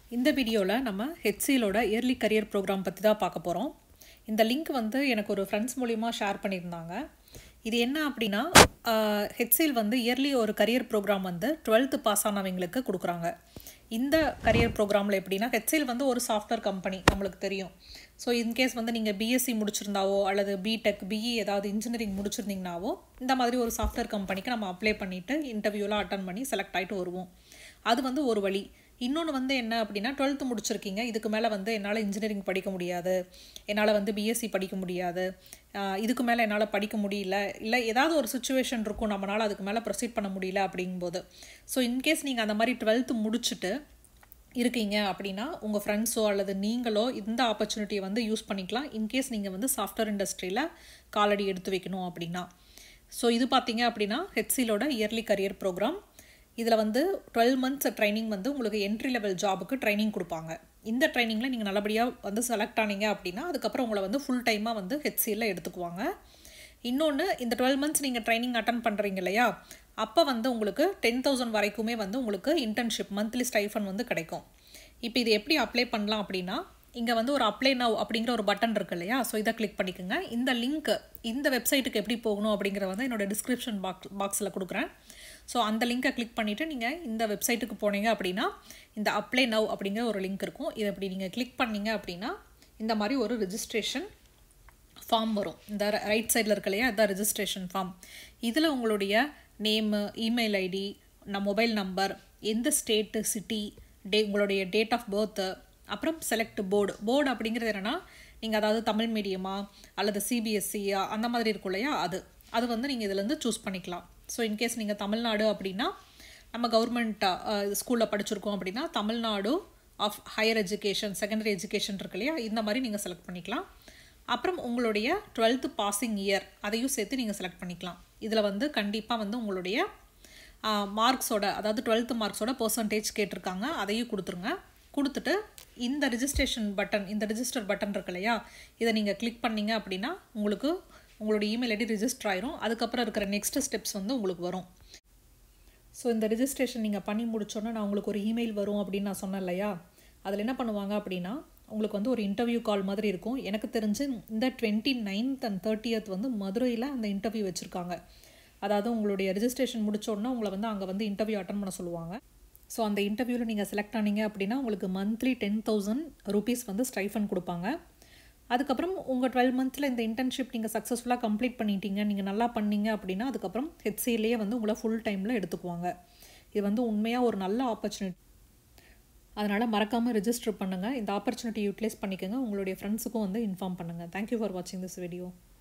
இந்த வீடியோவில் நம்ம ஹெச்சிஎலோட இயர்லி கரியர் ப்ரோக்ராம் பற்றி தான் பார்க்க போகிறோம் இந்த லிங்க் வந்து எனக்கு ஒரு ஃப்ரெண்ட்ஸ் மூலிமா ஷேர் பண்ணியிருந்தாங்க இது என்ன அப்படின்னா ஹெச்சிஎல் வந்து இயர்லி ஒரு கரியர் ப்ரோக்ராம் வந்து டுவெல்த்து பாஸ் ஆனவங்களுக்கு கொடுக்குறாங்க இந்த கரியர் ப்ரோக்ராமில் எப்படின்னா ஹெச்சிஎல் வந்து ஒரு சாஃப்ட்வேர் கம்பெனி நம்மளுக்கு தெரியும் ஸோ இன்கேஸ் வந்து நீங்கள் பிஎஸ்சி முடிச்சிருந்தாவோ அல்லது பிடெக் பிஇ ஏதாவது இன்ஜினியரிங் முடிச்சிருந்தீங்கனாவோ இந்த மாதிரி ஒரு சாஃப்ட்வேர் கம்பெனிக்கு நம்ம அப்ளை பண்ணிவிட்டு இன்டர்வியூலாம் அட்டன் பண்ணி செலக்ட் ஆகிட்டு வருவோம் அது வந்து ஒரு வழி இன்னொன்று வந்து என்ன அப்படின்னா டுவெல்த்து முடிச்சிருக்கீங்க இதுக்கு மேலே வந்து என்னால் இன்ஜினியரிங் படிக்க முடியாது என்னால் வந்து பிஎஸ்சி படிக்க முடியாது இதுக்கு மேலே என்னால் படிக்க முடியல இல்லை ஏதாவது ஒரு சுச்சுவேஷன் இருக்கும் நம்மளால் அதுக்கு மேலே ப்ரொசீட் பண்ண முடியல அப்படிங்கும்போது ஸோ இன்கேஸ் நீங்கள் அந்த மாதிரி டுவெல்த்து முடிச்சுட்டு இருக்கீங்க அப்படின்னா உங்கள் ஃப்ரெண்ட்ஸோ அல்லது நீங்களோ இந்த ஆப்பர்ச்சுனிட்டியை வந்து யூஸ் பண்ணிக்கலாம் இன்கேஸ் நீங்கள் வந்து சாஃப்ட்வேர் இண்டஸ்ட்ரியில் காலடி எடுத்து வைக்கணும் அப்படின்னா ஸோ இது பார்த்தீங்க அப்படின்னா ஹெச்சிலோட இயர்லி கரியர் ப்ரோக்ராம் இதில் வந்து டுவெல் மந்த்ஸ் ட்ரைனிங் வந்து உங்களுக்கு என்ட்ரி லெவல் ஜாபுக்கு ட்ரைனிங் கொடுப்பாங்க இந்த ட்ரைனிங்கில் நீங்கள் நல்லபடியாக வந்து செலக்ட் ஆனீங்க அப்படின்னா அதுக்கப்புறம் உங்களை வந்து ஃபுல் டைமாக வந்து ஹெச்சியில் எடுத்துக்குவாங்க இன்னொன்று இந்த டுவெல் மந்த்ஸ் நீங்கள் ட்ரைனிங் அட்டன் பண்ணுறீங்க இல்லையா அப்போ வந்து உங்களுக்கு டென் தௌசண்ட் வரைக்குமே வந்து உங்களுக்கு இன்டர்ன்ஷிப் மந்த்லி ஸ்டைஃபன் வந்து கிடைக்கும் இப்போ இது எப்படி அப்ளை பண்ணலாம் அப்படின்னா இங்கே வந்து ஒரு அப்ளை நவ் அப்படிங்கிற ஒரு பட்டன் இருக்கு இல்லையா ஸோ இதை கிளிக் பண்ணிக்கோங்க இந்த லிங்க் இந்த வெப்சைட்டுக்கு எப்படி போகணும் அப்படிங்கிற வந்து என்னோடய டிஸ்கிரிப்ஷன் பாக்ஸ் பாக்ஸில் கொடுக்குறேன் ஸோ அந்த லிங்க்கை கிளிக் பண்ணிவிட்டு நீங்கள் இந்த வெப்சைட்டுக்கு போனீங்க அப்படின்னா இந்த அப்ளை நவ் அப்படிங்கிற ஒரு லிங்க் இருக்கும் இதை அப்படி நீங்கள் கிளிக் பண்ணீங்க அப்படின்னா இந்த மாதிரி ஒரு ரிஜிஸ்ட்ரேஷன் ஃபார்ம் வரும் இந்த ரைட் சைடில் இருக்கு இல்லையா இதுதான் ரிஜிஸ்ட்ரேஷன் ஃபார்ம் இதில் உங்களுடைய நேமு இமெயில் ஐடி நம் மொபைல் நம்பர் எந்த ஸ்டேட்டு சிட்டி டே உங்களுடைய டேட் ஆஃப் பர்த்து அப்புறம் செலக்ட் போர்டு போர்டு அப்படிங்கிறது என்னென்னா நீங்கள் அதாவது தமிழ் மீடியமா அல்லது சிபிஎஸ்சியா அந்த மாதிரி இருக்கும் இல்லையா அது அது வந்து நீங்கள் இதுலேருந்து சூஸ் பண்ணிக்கலாம் ஸோ இன்கேஸ் நீங்கள் தமிழ்நாடு அப்படின்னா நம்ம கவர்மெண்ட் ஸ்கூலில் படிச்சிருக்கோம் அப்படின்னா Tamil Nadu of higher education secondary education இருக்கு இல்லையா இந்த மாதிரி நீங்கள் செலக்ட் பண்ணிக்கலாம் அப்புறம் உங்களுடைய டுவெல்த்து பாசிங் இயர் அதையும் சேர்த்து நீங்கள் செலக்ட் பண்ணிக்கலாம் இதில் வந்து கண்டிப்பாக வந்து உங்களுடைய மார்க்ஸோட அதாவது டுவெல்த்து மார்க்ஸோட பர்சன்டேஜ் கேட்டிருக்காங்க அதையும் கொடுத்துருங்க கொடுத்துட்டு இந்த ரிஜிஸ்ட்ரேஷன் பட்டன் இந்த ரிஜிஸ்டர் பட்டன் இருக்கு இல்லையா இதை நீங்கள் கிளிக் பண்ணிங்க அப்படின்னா உங்களுக்கு உங்களோட இமெயில் ஐடி ரிஜிஸ்டர் ஆயிரும் அதுக்கப்புறம் இருக்கிற நெக்ஸ்ட் ஸ்டெப்ஸ் வந்து உங்களுக்கு வரும் ஸோ இந்த ரிஜிஸ்ட்ரேஷன் நீங்கள் பண்ணி முடிச்சோன்னா நான் உங்களுக்கு ஒரு இமெயில் வரும் அப்படின்னு நான் சொன்னேன் இல்லையா அதில் என்ன பண்ணுவாங்க அப்படின்னா உங்களுக்கு வந்து ஒரு இன்டர்வியூ கால் மாதிரி இருக்கும் எனக்கு தெரிஞ்சு இந்த டுவெண்ட்டி நைன்த் அண்ட் தேர்ட்டியத் வந்து மதுரையில் அந்த இன்டர்வியூ வச்சுருக்காங்க அதாவது உங்களுடைய ரிஜிஸ்ட்ரேஷன் முடிச்சோடனே உங்களை வந்து அங்கே வந்து இன்டர்வியூ அட்டன் பண்ண சொல்லுவாங்க ஸோ அந்த இன்டர்வியூவில் நீங்கள் செலக்ட் ஆனீங்க அப்படின்னா உங்களுக்கு மந்த்லி டென் தௌசண்ட் ருபீஸ் வந்து ஸ்டைஃபன் கொடுப்பாங்க அதுக்கப்புறம் உங்கள் டுவெல் மந்த்தில் இந்த இன்டர்ன்ஷிப் நீங்கள் சக்ஸஸ்ஃபுல்லாக கம்ப்ளீட் பண்ணிட்டீங்க நீங்கள் நல்லா பண்ணீங்க அப்படின்னா அதுக்கப்புறம் ஹெச்சிலேயே வந்து உங்களை ஃபுல் டைமில் எடுத்துக்குவாங்க இது வந்து உண்மையாக ஒரு நல்ல ஆப்பர்ச்சுனிட்டி அதனால் மறக்காமல் ரிஜிஸ்டர் பண்ணுங்கள் இந்த ஆப்பர்ச்சுனிட்டி யூட்டிலைஸ் பண்ணிக்கோங்க உங்களுடைய ஃப்ரெண்ட்ஸுக்கும் வந்து இன்ஃபார்ம் பண்ணுங்கள் தேங்க்யூ ஃபார் வாட்சிங் திஸ் வீடியோ